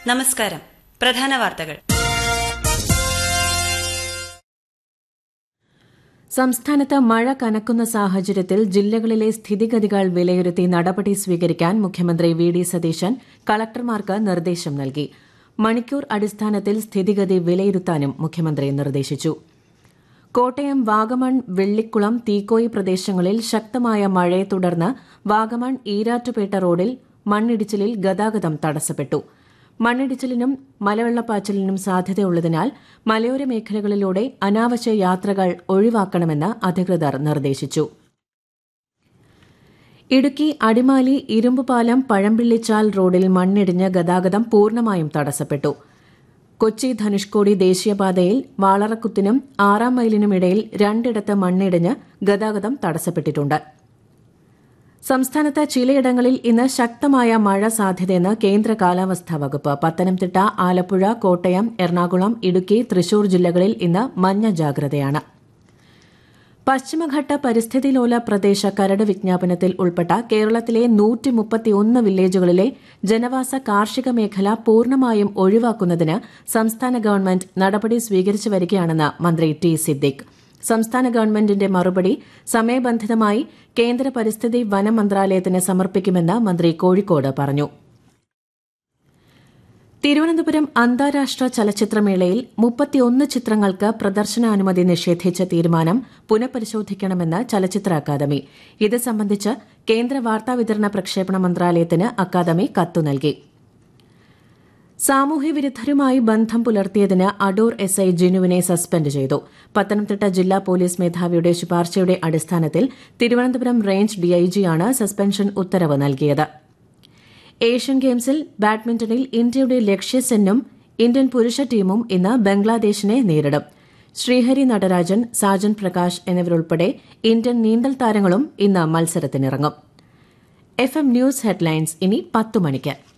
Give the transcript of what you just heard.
നമസ്കാരം പ്രധാന വാർത്തകൾ സംസ്ഥാനത്ത് മഴ കനക്കുന്ന സാഹചര്യത്തിൽ ജില്ലകളിലെ സ്ഥിതിഗതികൾ വിലയിരുത്തി നടപടി സ്വീകരിക്കാൻ മുഖ്യമന്ത്രി വി ഡി സതീശൻ കളക്ടർമാർക്ക് നിർദ്ദേശം നൽകി മണിക്കൂർ അടിസ്ഥാനത്തിൽ സ്ഥിതിഗതി വിലയിരുത്താനും മുഖ്യമന്ത്രി നിർദ്ദേശിച്ചു കോട്ടയം വാഗമൺ വെള്ളിക്കുളം തീക്കോയി പ്രദേശങ്ങളിൽ ശക്തമായ മഴയെ തുടർന്ന് വാഗമൺ ഈരാറ്റുപേട്ട റോഡിൽ മണ്ണിടിച്ചിലിൽ ഗതാഗതം തടസ്സപ്പെട്ടു മണ്ണിടിച്ചിലിനും മലവെള്ളപ്പാച്ചിലിനും സാധ്യതയുള്ളതിനാൽ മലയോര മേഖലകളിലൂടെ അനാവശ്യ യാത്രകൾ ഒഴിവാക്കണമെന്ന് അധികൃതർ നിർദ്ദേശിച്ചു ഇടുക്കി അടിമാലി ഇരുമ്പുപാലം പഴമ്പിള്ളിച്ചാൽ റോഡിൽ മണ്ണിടിഞ്ഞ് ഗതാഗതം പൂർണ്ണമായും തടസ്സപ്പെട്ടു കൊച്ചി ധനുഷ്കോടി ദേശീയപാതയിൽ വാളറക്കുത്തിനും ആറാം മൈലിനുമിടയിൽ രണ്ടിടത്ത് മണ്ണിടിഞ്ഞ് ഗതാഗതം തടസ്സപ്പെട്ടിട്ടുണ്ട് സംസ്ഥാനത്ത് ചിലയിടങ്ങളിൽ ഇന്ന് ശക്തമായ മഴ സാധ്യതയെന്ന് കേന്ദ്ര കാലാവസ്ഥാ വകുപ്പ് പത്തനംതിട്ട ആലപ്പുഴ കോട്ടയം എറണാകുളം ഇടുക്കി തൃശൂർ ജില്ലകളിൽ ഇന്ന് മഞ്ഞ ജാഗ്രതയാണ് പശ്ചിമഘട്ട പരിസ്ഥിതിലോല പ്രദേശ കരട് വിജ്ഞാപനത്തിൽ ഉൾപ്പെട്ട കേരളത്തിലെ നൂറ്റിമുപ്പത്തിയൊന്ന് വില്ലേജുകളിലെ ജനവാസ കാർഷിക മേഖല പൂർണ്ണമായും ഒഴിവാക്കുന്നതിന് സംസ്ഥാന ഗവൺമെന്റ് നടപടി സ്വീകരിച്ചു വരികയാണെന്ന് മന്ത്രി ടി സിദ്ദിഖ് സംസ്ഥാന ഗവൺമെന്റിന്റെ മറുപടി സമയബന്ധിതമായി കേന്ദ്ര പരിസ്ഥിതി വനം മന്ത്രാലയത്തിന് സമർപ്പിക്കുമെന്ന് മന്ത്രി കോഴിക്കോട് പറഞ്ഞു തിരുവനന്തപുരം അന്താരാഷ്ട്ര ചലച്ചിത്രമേളയിൽ മുപ്പത്തിയൊന്ന് ചിത്രങ്ങൾക്ക് പ്രദർശനാനുമതി നിഷേധിച്ച തീരുമാനം പുനഃപരിശോധിക്കണമെന്ന് ചലച്ചിത്ര അക്കാദമി ഇത് സംബന്ധിച്ച് കേന്ദ്ര വാർത്താവിതരണ പ്രക്ഷേപണ മന്ത്രാലയത്തിന് അക്കാദമി കത്തു നൽകി സാമൂഹ്യവിരുദ്ധരുമായി ബന്ധം പുലർത്തിയതിന് അടൂർ എസ് ഐ ജിനുവിനെ സസ്പെൻഡ് ചെയ്തു പത്തനംതിട്ട ജില്ലാ പോലീസ് മേധാവിയുടെ ശുപാർശയുടെ അടിസ്ഥാനത്തിൽ തിരുവനന്തപുരം റേഞ്ച് ഡിഐജിയാണ് സസ്പെൻഷൻ ഉത്തരവ് നൽകിയത് ഏഷ്യൻ ഗെയിംസിൽ ബാഡ്മിന്റണിൽ ഇന്ത്യയുടെ ലക്ഷ്യസെന്നും ഇന്ത്യൻ പുരുഷ ടീമും ഇന്ന് ബംഗ്ലാദേശിനെ നേരിടും ശ്രീഹരി നടരാജൻ സാജൻ പ്രകാശ് എന്നിവരുൾപ്പെടെ ഇന്ത്യൻ നീന്തൽ താരങ്ങളും ഇന്ന് മത്സരത്തിനിറങ്ങും എഫ് എം ന്യൂസ് ഹെഡ്ലൈൻസ് ഇനി പത്തു മണിക്ക്